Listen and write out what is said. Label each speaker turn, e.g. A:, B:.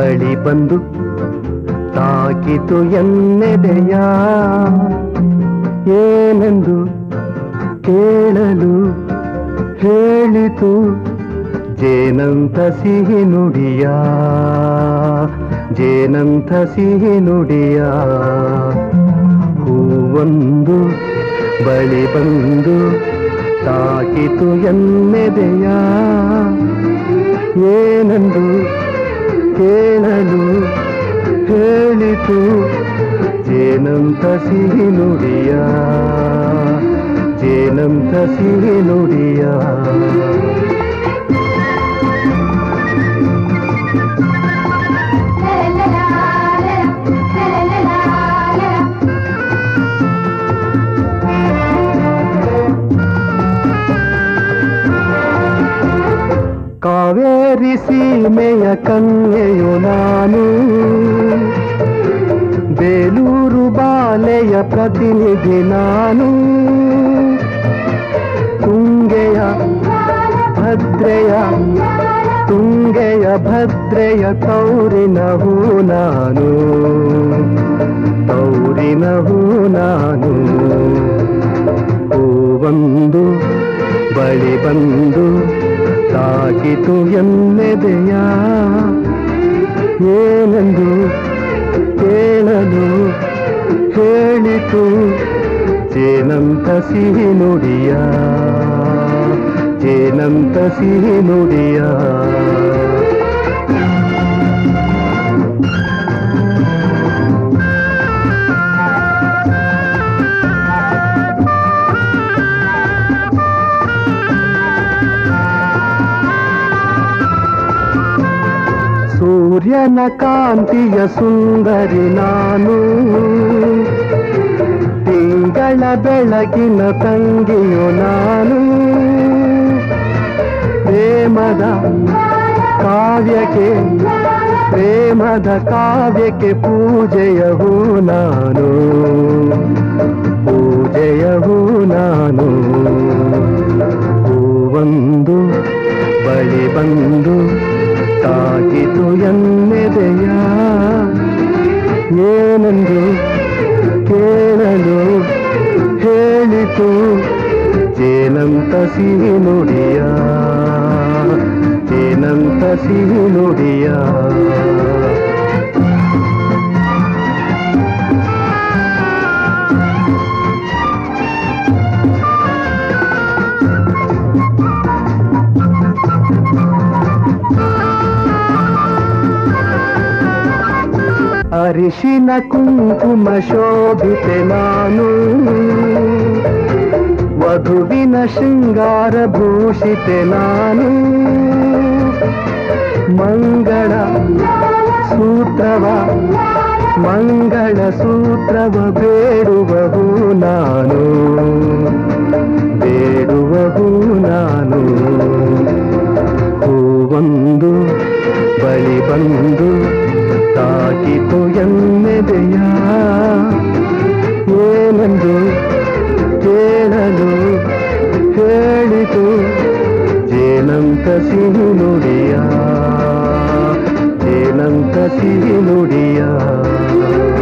A: ಬಳಿ ಬಂದು ತಾಕಿತು ಎನ್ನೆದೆಯ ಏನೆಂದು ಕೇಳಲು ಹೇಳಿತು ಜೇನಂತ ಸಿಹಿ ನುಡಿಯ ಜೇನಂತ ಸಿಹಿ ನುಡಿಯ ಹೂವೊಂದು ಬಳಿ ಬಂದು ತಾಕಿತು ಎನ್ನೆದೆಯ ಏನೆಂದು ಕೇಳಲು ಹೇಳಿತು ಜೇನಂತ ಸಿಹಿ ನುಡಿಯ ಜೇನಂತ ಸಿಹಿ ನುಡಿಯ ಕಾವೇರಿ ಸೀಮೆಯ ಕನ್ಯೆಯು ನಾನು ಬೇಲೂರು ಬಾಲೆಯ ಪ್ರತಿನಿಧಿ ನಾನು ತುಂಗೆಯ ಭದ್ರೆಯ ತುಂಗೆಯ ಭದ್ರೆಯ ತೌರಿನ ಹೂ ನಾನು ತೌರಿನ ಹೂ ನಾನು ಹೂವೊಂದು ಬಳಿ ಬಂದು ತಾಕಿತು ಎನ್ನೆದೆಯ ಏನೆಂದು ಕೇಳಲು ಹೇಳಿತು ಜೇನಂತ ಸಿಹಿ ನುಡಿಯ ಜೇನಂತ ಸಿಹಿ ನುಡಿಯ ಸೂರ್ಯನ ಕಾಂತಿಯ ಸುಂದರಿ ನಾನು ತಿಂಗಳ ಬೆಳಗಿನ ತಂಗಿಯು ನಾನು ಪ್ರೇಮದ ಕಾವ್ಯಕ್ಕೆ ಪ್ರೇಮದ ಕಾವ್ಯಕ್ಕೆ ಪೂಜೆಯ ಹೂ ನಾನು ಪೂಜೆಯ ಹೂ ನಾನು ಹೂವೊಂದು ಬಳಿ ಬಂದು ತಾಕಿತು ಎನ್ನೆದೆಯ ಏನೆಂದು ಕೇಳಲು ಹೇಳಿತು ಜೇನಂತ ಸಿಹಿ ನುಡಿಯ ಜೇನಂತ ಸಿಹಿ ನುಡಿಯ ಅರಿಶಿನ ಕುಂಕುಮ ಶೋಭಿತೆ ನಾನು ವಧುವಿನ ಶೃಂಗಾರ ಭೂಷಿತೆ ನಾನು ಮಂಗಳ ಸೂತ್ರವ ಮಂಗಳ ಸೂತ್ರವ ಬೇಡುವವು ನಾನು ಬೇಡುವವು ನಾನು ಹೂವೊಂದು ಬಳಿ ಬಂದು ತಾಕಿತು ಎನ್ನೆದೆಯ ಏನೆಂದು ಕೇಳಲು ಹೇಳಿತು ಜೇನಂತ ಸಿಹಿ ನುಡಿಯ ಜೇನಂತ ಸಿಹಿ ನುಡಿಯ